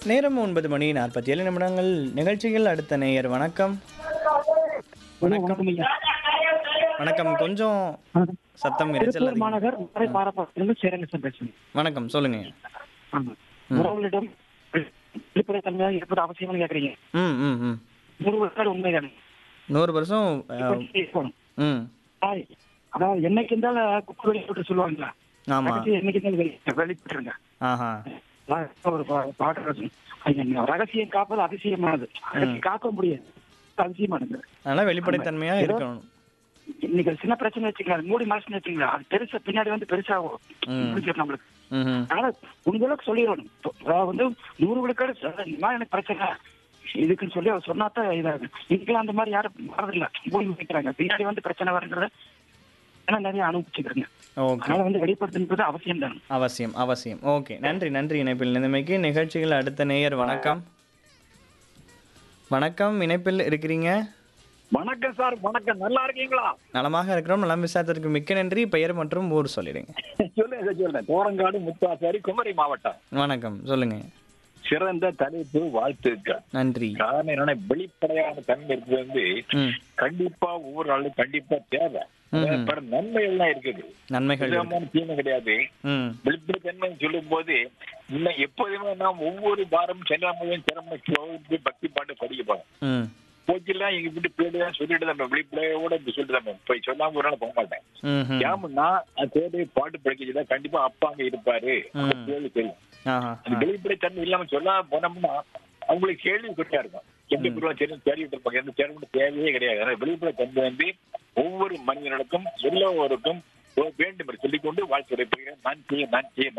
நேரம் ஒன்பது மணி நாற்பத்தி ஏழு நிமிடங்கள் நிகழ்ச்சிகள் அடுத்த நேயர் வணக்கம் வணக்கம் வணக்கம் கொஞ்சம் சத்தம் இரைச்சல் திருப்பூர் அதிகம். மாநகர் மறை பாரப்பாளத்திலிருந்து சேரங்கசன் பேசுகிறேன் வணக்கம் சொல்லுங்க ஆமா உறவுகளிடம் வெளிப்படைத்தன்மையாக இருப்பது அவசியம்னு கேக்குறீங்க ம் ம் ம் நூறு விழுக்காடு உண்மைதானே நூறு வருஷம் அஹ், இருக்கணும். ம் ஆய், அதாவது என்னைக்கு இருந்தாலும் குப்பை வெளியிட்டு சொல்லுவாங்களா ஆமா ரகசியம் என்னைக்கு இருந்தாலும் வெளி- வெளியிட்டுருங்க ஆஹா அதான் ஒரு பா- பாட்டு ரசம். ஐயா, ரகசியம் காப்பது அதிசயமானது ரகசியம் காக்க முடியாது அதிசயமானது அதனால வெளிப்படைத்தன்மையா ஏதோ- இருக்கணும் இன்னைக்கு ஒரு சின்ன பிரச்சனை வச்சுக்கலாம் மூடி மாசம் வச்சுங்களா அது பெருசா பின்னாடி வந்து பெருசாகும் ம். முடிஞ்சிடும் நம்மளுக்கு ம் அதனால முடிஞ்ச அளவுக்கு சொல்லிடணும் இப்போ அதாவது வந்து நூறு விழுக்காடு சார், இந்த மாதிரி எனக்கு பிரச்சனை இதுக்குன்னு சொல்லி அவர் சொன்னாதான் இதாகும் இன்னைக்கெல்லாம் அந்த மாதிரி யாரும் வரதில்ல மூடி வைக்கிறாங்க பின்னாடி வந்து பிரச்சனை வருங்கிறத ஏன்னா நிறைய அனுபவிச்சுக்கிறேங்க ஓகே அதனால வந்து வெளிப்படுத்துறது அவசியம் தான் அவசியம் அவசியம் ஓகே நன்றி நன்றி இணைப்பில் நிலைமைக்கு நிகழ்ச்சிகள் அடுத்த நேயர் வணக்கம் வணக்கம் இணைப்பில் இருக்கிறீங்க வணக்கம் சார் வணக்கம் நல்லா இருக்கீங்களா நலமாக இருக்கிறோம் நலம் விசாரத்திற்கு மிக்க நன்றி பெயர் மற்றும் ஊர் சொல்லிடுங்க சொல்லுங்க சார், சொல்லுங்க தோரங்காடு முத்தாசாரி குமரி மாவட்டம் வணக்கம் சொல்லுங்க சிறந்த தலைப்பு வாழ்த்துக்கள் நன்றி காரணம் என்னன்னா வெளிப்படையான தன்மை இருக்கிறது வந்து ம் கண்டிப்பா ஒவ்வொரு ஆளும் கண்டிப்பா தேவை ம்ஹும். பல நன்மைகள் எல்லாம் இருக்குது நன்மைகள் இருக்கு. விதமான தீமை கிடையாது ம் வெளிப்படைத்தன்மை சொல்லும் போது இன்னும் எப்போதுமே நாம் ஒவ்வொரு வாரம் செல்லாமையும் திறமை பக்தி பாட்டு படிக்கப்போம் ம் போக்கெல்லாம் எங்க வீட்டு பிள்ளைதான் சொல்லிட்டு நம்ம வெளிப்படையோட இப்படி சொல்லிட்டு நம்ம போய் சொல்லாம ஒரு நாள் போக மாட்டேன் ம்ஹும். ஏமுன்னா தேடி பாட்டு படிக்கிறதுல கண்டிப்பா அப்பா அங்க இருப்பாரு அந்த ம். கேள்வி தெரியும் ஆஹா அந்த வெளிப்படைத்தன்மை இல்லாம சொல்லாம போனோம்னா அவங்களுக்கு கேள்வி குறையா இருக்கும் எப்படி குருவா தெரியும் தேடிட்டு இருப்பாங்க எந்த தேர்வு தேவையே கிடையாது ஆனா வெளிப்படைத்தன்மை வந்து ஒவ்வொரு மனிதனுக்கும் எல்லோருக்கும் வேண்டும் என்று சொல்லிக்கொண்டு வாழ்த்து நன்றி நன்றி